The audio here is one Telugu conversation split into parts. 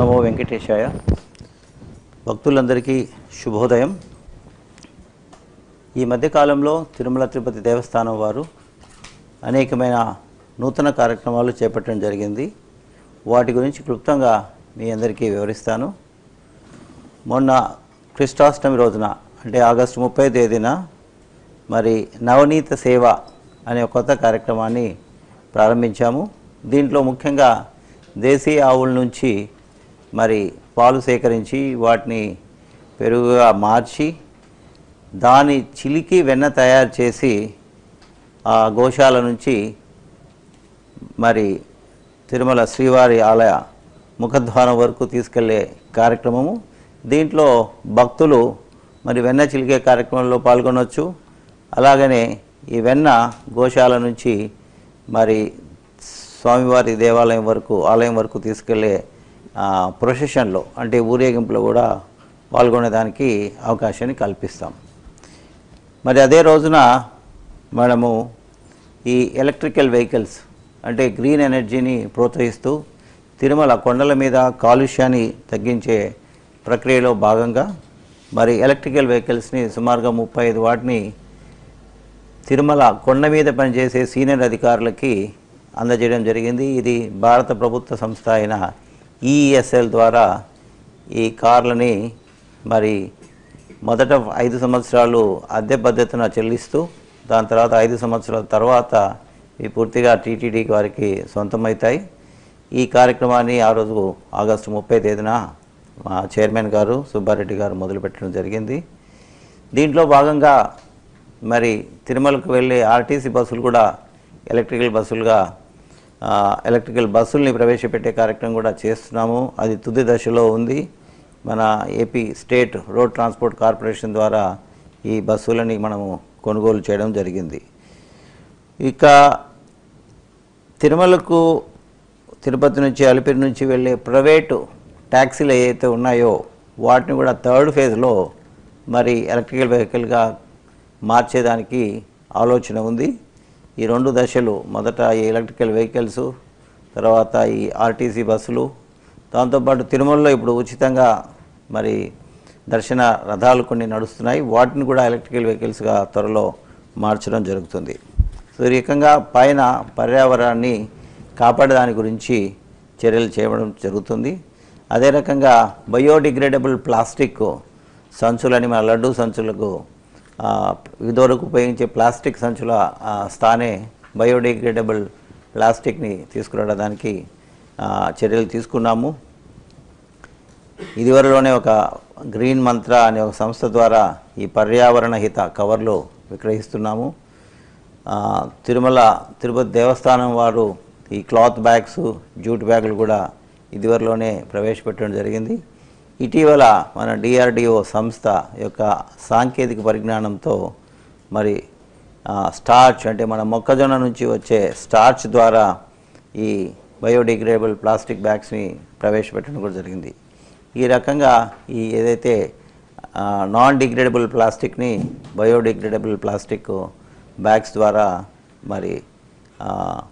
నమో వెంకటేశాయ భక్తులందరికీ శుభోదయం ఈ మధ్యకాలంలో తిరుమల తిరుపతి దేవస్థానం వారు అనేకమైన నూతన కార్యక్రమాలు చేపట్టడం జరిగింది వాటి గురించి క్లుప్తంగా మీ అందరికీ వివరిస్తాను మొన్న కృష్ణాష్టమి రోజున అంటే ఆగస్టు ముప్పై తేదీన మరి నవనీత సేవ అనే ఒక కొత్త కార్యక్రమాన్ని ప్రారంభించాము దీంట్లో ముఖ్యంగా దేశీయ ఆవుల నుంచి మరి పాలు సేకరించి వాటిని పెరుగుగా మార్చి దాని చిలికి వెన్న తయారు చేసి ఆ గోశాల నుంచి మరి తిరుమల శ్రీవారి ఆలయ ముఖద్వారం వరకు తీసుకెళ్లే కార్యక్రమము దీంట్లో భక్తులు మరి వెన్న చిలికే కార్యక్రమంలో పాల్గొనవచ్చు అలాగనే ఈ వెన్న గోశాల నుంచి మరి స్వామివారి దేవాలయం వరకు ఆలయం వరకు తీసుకెళ్లే ఆ, ప్రొసెషన్లో అంటే ఊరేగింపులో కూడా పాల్గొనేదానికి అవకాశాన్ని కల్పిస్తాం మరి అదే రోజున మనము ఈ ఎలక్ట్రికల్ వెహికల్స్ అంటే గ్రీన్ ఎనర్జీని ప్రోత్సహిస్తూ తిరుమల కొండల మీద కాలుష్యాన్ని తగ్గించే ప్రక్రియలో భాగంగా మరి ఎలక్ట్రికల్ వెహికల్స్ని సుమారుగా ముప్పై ఐదు వాటిని తిరుమల కొండ మీద పనిచేసే సీనియర్ అధికారులకి అందజేయడం జరిగింది ఇది భారత ప్రభుత్వ సంస్థ అయిన ఈఎస్ఎల్ ద్వారా ఈ కార్లని మరి మొదట ఐదు సంవత్సరాలు అద్దె పద్ధతిన చెల్లిస్తూ దాని తర్వాత ఐదు సంవత్సరాల తర్వాత ఇవి పూర్తిగా టీటీడీ వారికి సొంతమవుతాయి ఈ కార్యక్రమాన్ని ఆ రోజు ఆగస్టు ముప్పై తేదీన మా చైర్మన్ గారు సుబ్బారెడ్డి గారు మొదలుపెట్టడం జరిగింది దీంట్లో భాగంగా మరి తిరుమలకు వెళ్ళే ఆర్టీసీ బస్సులు కూడా ఎలక్ట్రికల్ బస్సులుగా ఆ, ఎలక్ట్రికల్ బస్సుల్ని ప్రవేశపెట్టే కార్యక్రమం కూడా చేస్తున్నాము అది తుది దశలో ఉంది మన AP state road transport corporation ద్వారా ఈ బస్సులని మనము కొనుగోలు చేయడం జరిగింది ఇక తిరుమలకు తిరుపతి నుంచి అలిపిరి నుంచి వెళ్ళే ప్రైవేటు ట్యాక్సీలు ఏవైతే ఉన్నాయో వాటిని కూడా థర్డ్ ఫేజ్లో మరి ఎలక్ట్రికల్ వెహికల్గా మార్చేదానికి ఆలోచన ఉంది ఈ రెండు దశలు మొదట ఈ ఎలక్ట్రికల్ వెహికల్స్ తర్వాత ఈ ఆర్టీసీ బస్సులు దాంతోపాటు తిరుమలలో ఇప్పుడు ఉచితంగా మరి దర్శన రథాలు కొన్ని నడుస్తున్నాయి వాటిని కూడా ఎలక్ట్రికల్ వెహికల్స్గా త్వరలో మార్చడం జరుగుతుంది సో ఈ రకంగా పైన పర్యావరణాన్ని కాపాడదాని గురించి చర్యలు చేయడం జరుగుతుంది అదే రకంగా బయోడిగ్రేడబుల్ ప్లాస్టిక్ సంచులని మన లడ్డు సంచులకు ఆ, ఇదివరకు ఉపయోగించే ప్లాస్టిక్ సంచుల ఆ, స్థానే బయోడిగ్రేడబుల్ ప్లాస్టిక్ని తీసుకురావడానికి ఆ, చర్యలు తీసుకున్నాము ఇదివరలోనే ఒక గ్రీన్ మంత్ర అనే ఒక సంస్థ ద్వారా ఈ పర్యావరణ హిత కవర్లు విక్రయిస్తున్నాము ఆ, తిరుమల తిరుపతి దేవస్థానం వారు ఈ క్లాత్ బ్యాగ్స్ జూట్ బ్యాగులు కూడా ఇదివరలోనే ప్రవేశపెట్టడం జరిగింది ఇటీవల మన డిఆర్డిఓ సంస్థ యొక్క సాంకేతిక పరిజ్ఞానంతో మరి ఆ, స్టార్చ్ అంటే మన మొక్కజొన్న నుంచి వచ్చే స్టార్చ్ ద్వారా ఈ బయోడిగ్రేడబుల్ ప్లాస్టిక్ బ్యాగ్స్ని ప్రవేశపెట్టడం కూడా జరిగింది ఈ రకంగా ఈ ఏదైతే ఆ, నాన్ డిగ్రేడబుల్ ప్లాస్టిక్ని బయోడిగ్రేడబుల్ ప్లాస్టిక్ బ్యాగ్స్ ద్వారా మరి ఆ,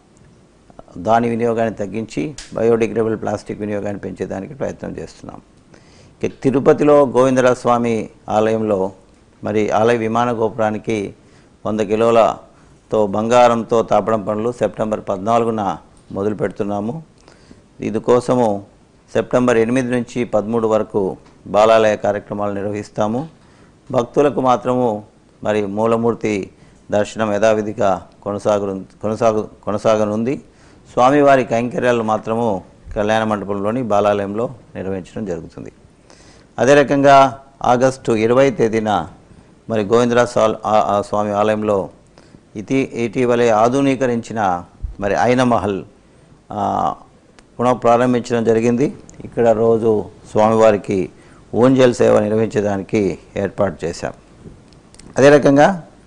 దాని వినియోగాన్ని తగ్గించి బయోడిగ్రేడబుల్ ప్లాస్టిక్ వినియోగాన్ని పెంచేదానికి ప్రయత్నం చేస్తున్నాం ఇక తిరుపతిలో గోవిందరాజ స్వామి ఆలయంలో మరి ఆలయ విమాన గోపురానికి వంద కిలోలతో బంగారంతో తాపడం పనులు సెప్టెంబర్ పద్నాలుగున మొదలు పెడుతున్నాము ఇందుకోసము సెప్టెంబర్ ఎనిమిది నుంచి పదమూడు వరకు బాలాలయ కార్యక్రమాలు నిర్వహిస్తాము భక్తులకు మాత్రము మరి మూలమూర్తి దర్శనం యథావిధిగా కొనసాగు కొనసాగు కొనసాగనుంది స్వామివారి కైంకర్యాలు మాత్రము కళ్యాణ మండపంలోని బాలాలయంలో నిర్వహించడం జరుగుతుంది అదే రకంగా ఆగస్టు ఇరవై తేదీన మరి గోవిందరాజ్ స్వా- ఆ- ఆ స్వామి ఆలయంలో ఇటీ ఇటీవలే ఆధునీకరించిన మరి ఐన మహల్ ఆ, పునః ప్రారంభించడం జరిగింది ఇక్కడ రోజు స్వామివారికి ఊంజల్ సేవ నిర్వహించడానికి ఏర్పాటు చేశాం అదే రకంగా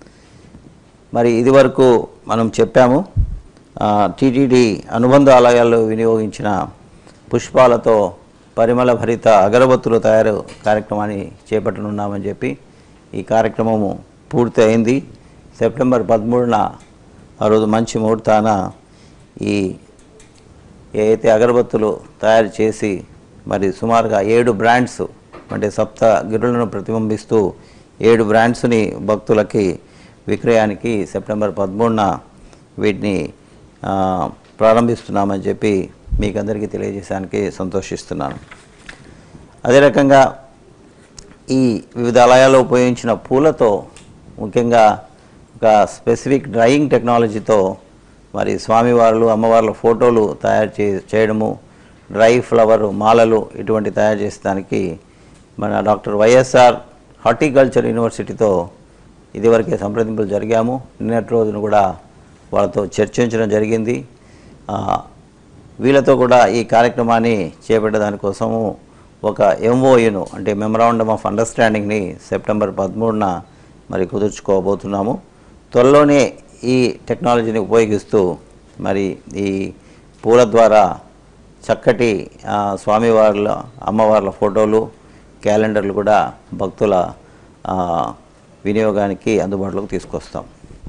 మరి ఇదివరకు మనం చెప్పాము టీటీడీ అనుబంధ ఆలయాల్లో వినియోగించిన పుష్పాలతో పరిమళ భరిత అగరబత్తుల తయారు కార్యక్రమాన్ని చేపట్టనున్నామని చెప్పి ఈ కార్యక్రమము పూర్తి అయింది సెప్టెంబర్ పదమూడున ఆ రోజు మంచి ముహూర్తాన ఈ ఏదైతే అగరబత్తులు తయారు చేసి మరి సుమారుగా ఏడు బ్రాండ్స్ అంటే సప్త గిరులను ప్రతిబింబిస్తూ ఏడు బ్రాండ్స్ని భక్తులకి విక్రయానికి సెప్టెంబర్ పదమూడున వీటిని ఆ, ప్రారంభిస్తున్నామని చెప్పి మీకు అందరికీ తెలియజేయడానికి సంతోషిస్తున్నాను అదే రకంగా ఈ వివిధ ఆలయాల్లో ఉపయోగించిన పూలతో ముఖ్యంగా ఒక స్పెసిఫిక్ డ్రాయింగ్ టెక్నాలజీతో మరి స్వామివార్లు అమ్మవార్ల ఫోటోలు తయారు చే చేయడము డ్రై ఫ్లవర్ మాలలు ఇటువంటి తయారు చేసడానికి మన డాక్టర్ వైఎస్ఆర్ హార్టికల్చర్ యూనివర్సిటీతో ఇదివరకే సంప్రదింపులు జరిగాము నిన్నటి రోజున కూడా వాళ్ళతో చర్చించడం జరిగింది ఆ, వీళ్ళతో కూడా ఈ కార్యక్రమాన్ని చేపట్టడానికి కోసము ఒక ఎంఓయును అంటే మెమరాండమ్ ఆఫ్ అండర్స్టాండింగ్ని సెప్టెంబర్ పదమూడున మరి కుదుర్చుకోబోతున్నాము త్వరలోనే ఈ టెక్నాలజీని ఉపయోగిస్తూ మరి ఈ పూల ద్వారా చక్కటి ఆ, స్వామివార్ల అమ్మవార్ల ఫోటోలు క్యాలెండర్లు కూడా భక్తుల ఆ, వినియోగానికి అందుబాటులోకి తీసుకొస్తాం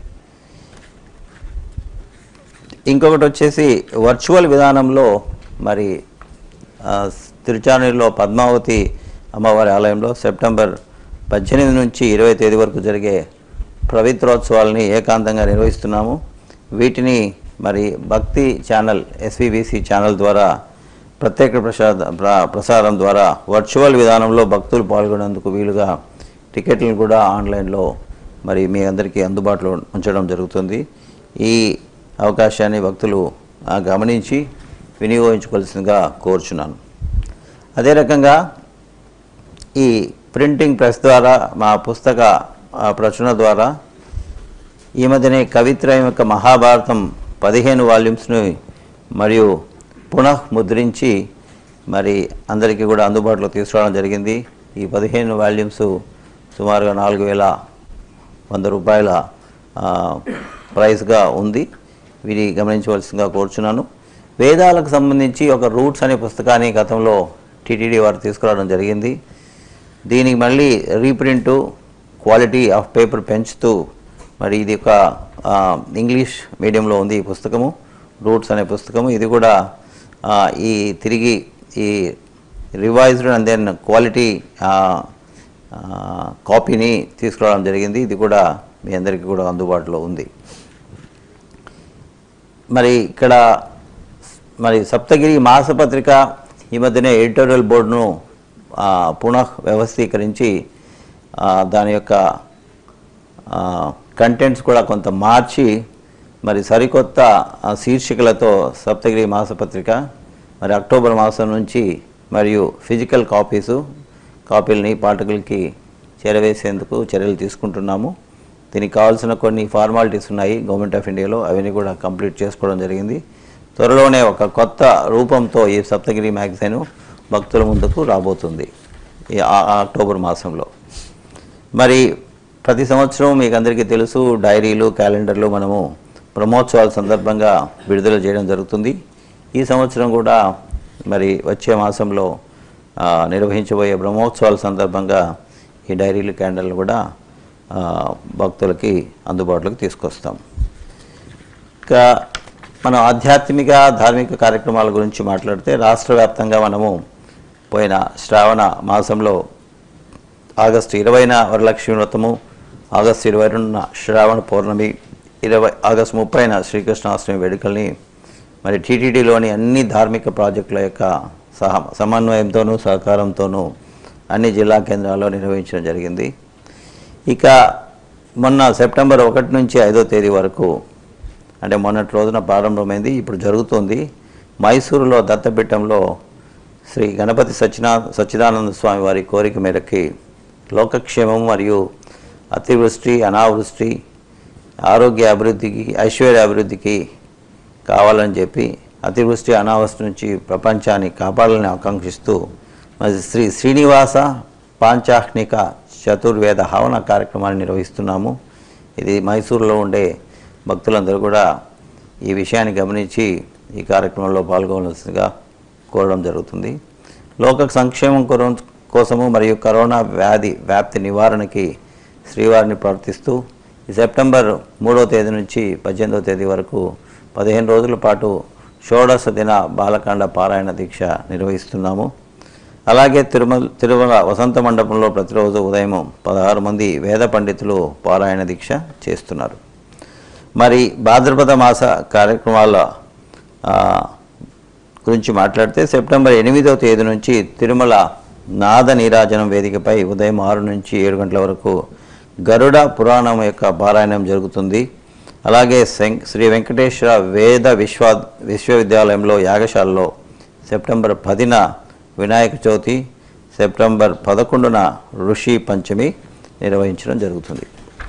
ఇంకొకటి వచ్చేసి వర్చువల్ విధానంలో మరి ఆ, తిరుచానూరులో పద్మావతి అమ్మవారి ఆలయంలో సెప్టెంబర్ పద్దెనిమిది నుంచి ఇరవై తేదీ వరకు జరిగే పవిత్రోత్సవాలని ఏకాంతంగా నిర్వహిస్తున్నాము వీటిని మరి భక్తి ఛానల్ ఎస్విబిసి ఛానల్ ద్వారా ప్రత్యేక ప్రసాద ప్ర- ప్రసారం ద్వారా వర్చువల్ విధానంలో భక్తులు పాల్గొనేందుకు వీలుగా టికెట్లను కూడా ఆన్లైన్లో మరి మీ అందరికీ అందుబాటులో ఉంచడం జరుగుతుంది ఈ అవకాశాన్ని భక్తులు ఆ, గమనించి వినియోగించుకోవాల్సిందిగా కోరుచున్నాను అదే రకంగా ఈ ప్రింటింగ్ ప్రెస్ ద్వారా మా పుస్తక ఆ, ప్రచురణ ద్వారా ఈ మధ్యనే కవిత్రయం యొక్క మహాభారతం పదిహేను వాల్యూమ్స్ను మరియు పునః ముద్రించి మరి అందరికీ కూడా అందుబాటులో తీసుకురావడం జరిగింది ఈ పదిహేను వాల్యూమ్స్ సుమారుగా నాలుగు వేల వంద రూపాయల ఆ, ప్రైస్గా ఉంది వీరి గమనించవలసిందిగా కోరుచున్నాను వేదాలకు సంబంధించి ఒక రూట్స్ అనే పుస్తకాన్ని గతంలో టీటీడీ వారు తీసుకురావడం జరిగింది దీనికి మళ్ళీ రీప్రింటు క్వాలిటీ ఆఫ్ పేపర్ పెంచుతూ మరి ఇది ఒక ఆ, ఇంగ్లీష్ మీడియంలో ఉంది ఈ పుస్తకము రూట్స్ అనే పుస్తకము ఇది కూడా ఆ, ఈ తిరిగి ఈ రివైజ్డ్ అండ్ దెన్ క్వాలిటీ కాపీని తీసుకురావడం జరిగింది ఇది కూడా మీ అందరికీ కూడా అందుబాటులో ఉంది మరి ఇక్కడ మరి సప్తగిరి మాసపత్రిక ఈ మధ్యనే ఎడిటోరియల్ బోర్డును ఆ, పునః వ్యవస్థీకరించి ఆ, దాని యొక్క కంటెంట్స్ కూడా కొంత మార్చి మరి సరికొత్త ఆ, శీర్షికలతో సప్తగిరి మాసపత్రిక మరి అక్టోబర్ మాసం నుంచి మరియు ఫిజికల్ కాపీసు కాపీలని పాఠకులకి చేరవేసేందుకు చర్యలు తీసుకుంటున్నాము దీనికి కావాల్సిన కొన్ని ఫార్మాలిటీస్ ఉన్నాయి గవర్నమెంట్ ఆఫ్ ఇండియాలో అవన్నీ కూడా కంప్లీట్ చేసుకోవడం జరిగింది త్వరలోనే ఒక కొత్త రూపంతో ఈ సప్తగిరి మ్యాగజైన్ భక్తుల ముందుకు రాబోతుంది ఈ ఆ- ఆ అక్టోబర్ మాసంలో మరి ప్రతి సంవత్సరం మీకు అందరికీ తెలుసు డైరీలు క్యాలెండర్లు మనము బ్రహ్మోత్సవాల సందర్భంగా విడుదల చేయడం జరుగుతుంది ఈ సంవత్సరం కూడా మరి వచ్చే మాసంలో ఆ, నిర్వహించబోయే బ్రహ్మోత్సవాల సందర్భంగా ఈ డైరీలు క్యాలెండర్లు కూడా ఆ, భక్తులకి అందుబాటులోకి తీసుకొస్తాం ఇంకా మనం ఆధ్యాత్మిక ధార్మిక కార్యక్రమాల గురించి మాట్లాడితే రాష్ట్ర వ్యాప్తంగా మనము పోయిన శ్రావణ మాసంలో ఆగస్టు ఇరవైన వరలక్ష్మి వ్రతము ఆగస్టు ఇరవై రెండున శ్రావణ పౌర్ణమి ఇరవై ఆగస్టు ముప్పైన శ్రీకృష్ణాష్టమి వేడుకల్ని మరి టీటీడీలోని అన్ని ధార్మిక ప్రాజెక్టుల యొక్క సహ సమన్వయంతోనూ సహకారంతోనూ అన్ని జిల్లా కేంద్రాల్లో నిర్వహించడం జరిగింది ఇక మొన్న సెప్టెంబర్ ఒకటి నుంచి ఐదో తేదీ వరకు అంటే మొన్నటి రోజున ప్రారంభమైంది ఇప్పుడు జరుగుతుంది మైసూరులో దత్తపీఠంలో శ్రీ గణపతి సత్యనా సచ్చిదానంద స్వామి వారి కోరిక మేరకి లోకక్షేమం మరియు అతివృష్టి అనావృష్టి ఆరోగ్య అభివృద్ధికి ఐశ్వర్య అభివృద్ధికి కావాలని చెప్పి అతివృష్టి అనావృష్టి నుంచి ప్రపంచాన్ని కాపాడాలని ఆకాంక్షిస్తూ మరి శ్రీ శ్రీనివాస పాంచాహ్నిక చతుర్వేద హవన కార్యక్రమాన్ని నిర్వహిస్తున్నాము ఇది మైసూరులో ఉండే భక్తులందరూ కూడా ఈ విషయాన్ని గమనించి ఈ కార్యక్రమంలో పాల్గొనవలసిందిగా కోరడం జరుగుతుంది లోక సంక్షేమం కొర- కోసము మరియు కరోనా వ్యాధి వ్యాప్తి నివారణకి శ్రీవారిని ప్రార్థిస్తూ ఈ సెప్టెంబర్ మూడో తేదీ నుంచి పద్దెనిమిదవ తేదీ వరకు పదిహేను రోజుల పాటు షోడశ దిన బాలకాండ పారాయణ దీక్ష నిర్వహిస్తున్నాము అలాగే తిరుమల తిరుమల వసంత మండపంలో ప్రతిరోజు ఉదయం పదహారు మంది వేద పండితులు పారాయణ దీక్ష చేస్తున్నారు మరి భాద్రపద మాస కార్యక్రమాల ఆ, గురించి మాట్లాడితే సెప్టెంబర్ ఎనిమిదవ తేదీ నుంచి తిరుమల నాద నీరాజనం వేదికపై ఉదయం ఆరు నుంచి ఏడు గంటల వరకు గరుడ పురాణం యొక్క పారాయణం జరుగుతుంది అలాగే శం- శ్రీ వెంకటేశ్వర వేద విశ్వ విశ్వవిద్యాలయంలో యాగశాలలో సెప్టెంబర్ పదిన వినాయక చవితి సెప్టెంబర్ పదకొండున ఋషి పంచమి నిర్వహించడం జరుగుతుంది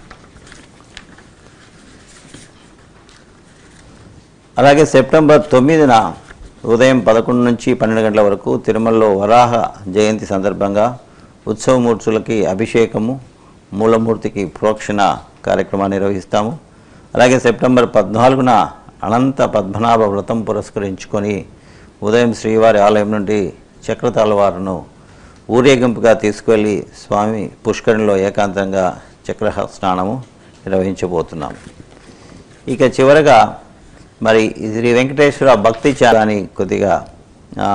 అలాగే సెప్టెంబర్ తొమ్మిదిన ఉదయం పదకొండు నుంచి పన్నెండు గంటల వరకు తిరుమలలో వరాహ జయంతి సందర్భంగా ఉత్సవమూర్తులకి అభిషేకము మూలమూర్తికి ప్రోక్షణ కార్యక్రమాన్ని నిర్వహిస్తాము అలాగే సెప్టెంబర్ పద్నాలుగున అనంత పద్మనాభ వ్రతం పురస్కరించుకొని ఉదయం శ్రీవారి ఆలయం నుండి చక్రతాళవారును ఊరేగింపుగా తీసుకువెళ్ళి స్వామి పుష్కరిణిలో ఏకాంతంగా చక్ర స్నానము నిర్వహించబోతున్నాము ఇక చివరగా మరి ఈ శ్రీ వెంకటేశ్వర భక్తి చాలాని కొద్దిగా ఆ,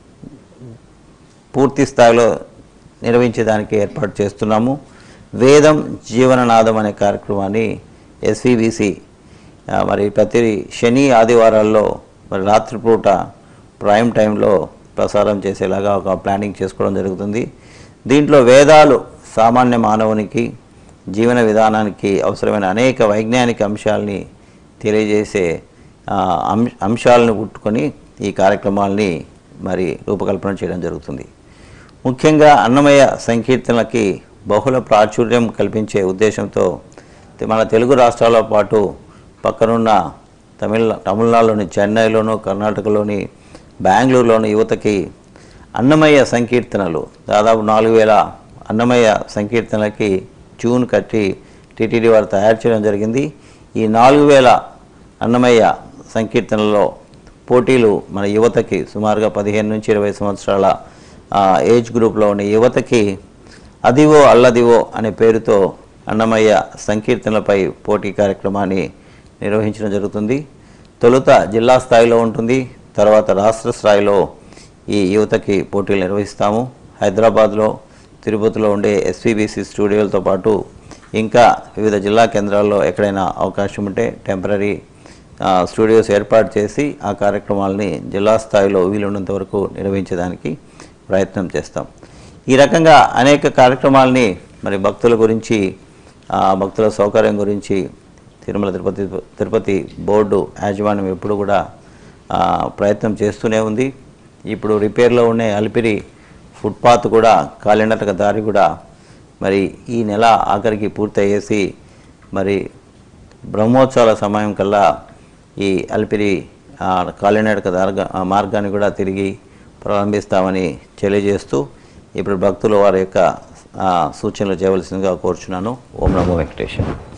పూర్తి స్థాయిలో నిర్వహించడానికి ఏర్పాటు చేస్తున్నాము వేదం జీవననాదం అనే కార్యక్రమాన్ని ఎస్విబిసి మరి ప్రతి శని ఆదివారాల్లో మరి రాత్రిపూట ప్రైమ్ టైంలో ప్రసారం చేసేలాగా ఒక ప్లానింగ్ చేసుకోవడం జరుగుతుంది దీంట్లో వేదాలు సామాన్య మానవునికి జీవన విధానానికి అవసరమైన అనేక వైజ్ఞానిక అంశాలని తెలియజేసే ఆ, అంశ అంశాలను పుట్టుకొని ఈ కార్యక్రమాల్ని మరి రూపకల్పన చేయడం జరుగుతుంది ముఖ్యంగా అన్నమయ్య సంకీర్తనలకి బహుళ ప్రాచుర్యం కల్పించే ఉద్దేశంతో తె- మన తెలుగు రాష్ట్రాలతో పాటు పక్కనున్న తమిళ తమిళనాడులోని చెన్నైలోను కర్ణాటకలోని బెంగళూరులోని యువతకి అన్నమయ్య సంకీర్తనలు దాదాపు నాలుగు వేల అన్నమయ్య సంకీర్తనలకి ట్యూన్ కట్టి టీటీడీ వారు తయారు చేయడం జరిగింది ఈ నాలుగు వేల అన్నమయ్య సంకీర్తనలో పోటీలు మన యువతకి సుమారుగా పదిహేను నుంచి ఇరవై సంవత్సరాల ఆ, ఏజ్ గ్రూప్లో ఉన్న యువతకి అదివో అల్లదివో అనే పేరుతో అన్నమయ్య సంకీర్తనలపై పోటీ కార్యక్రమాన్ని నిర్వహించడం జరుగుతుంది తొలుత జిల్లా స్థాయిలో ఉంటుంది తర్వాత రాష్ట్ర స్థాయిలో ఈ యువతకి పోటీలు నిర్వహిస్తాము హైదరాబాద్లో తిరుపతిలో ఉండే ఎస్పీబీసీ స్టూడియోలతో పాటు ఇంకా వివిధ జిల్లా కేంద్రాల్లో ఎక్కడైనా అవకాశం ఉంటే టెంపరీ స్టూడియోస్ ఏర్పాటు చేసి ఆ కార్యక్రమాలని జిల్లా స్థాయిలో వీలున్నంత వరకు నిర్వహించడానికి ప్రయత్నం చేస్తాం ఈ రకంగా అనేక కార్యక్రమాలని మరి భక్తుల గురించి ఆ, భక్తుల సౌకర్యం గురించి తిరుమల తిరుపతి తిరుపతి బోర్డు యాజమాన్యం ఎప్పుడు కూడా ఆ, ప్రయత్నం చేస్తూనే ఉంది ఇప్పుడు రిపేర్లో ఉండే అలిపిరి ఫుట్పాత్ కూడా కాలినటక దారి కూడా మరి ఈ నెల ఆఖరికి పూర్తయ్యేసి మరి బ్రహ్మోత్సవాల సమయం కల్లా ఈ అలిపిరి ఆ, కాలినడక దార్గ ఆ మార్గాన్ని కూడా తిరిగి ప్రారంభిస్తామని తెలియజేస్తూ ఇప్పుడు భక్తులు వారి యొక్క ఆ, సూచనలు చేయవలసిందిగా కోరుచున్నాను ఓం నమో వెంకటేశ్వర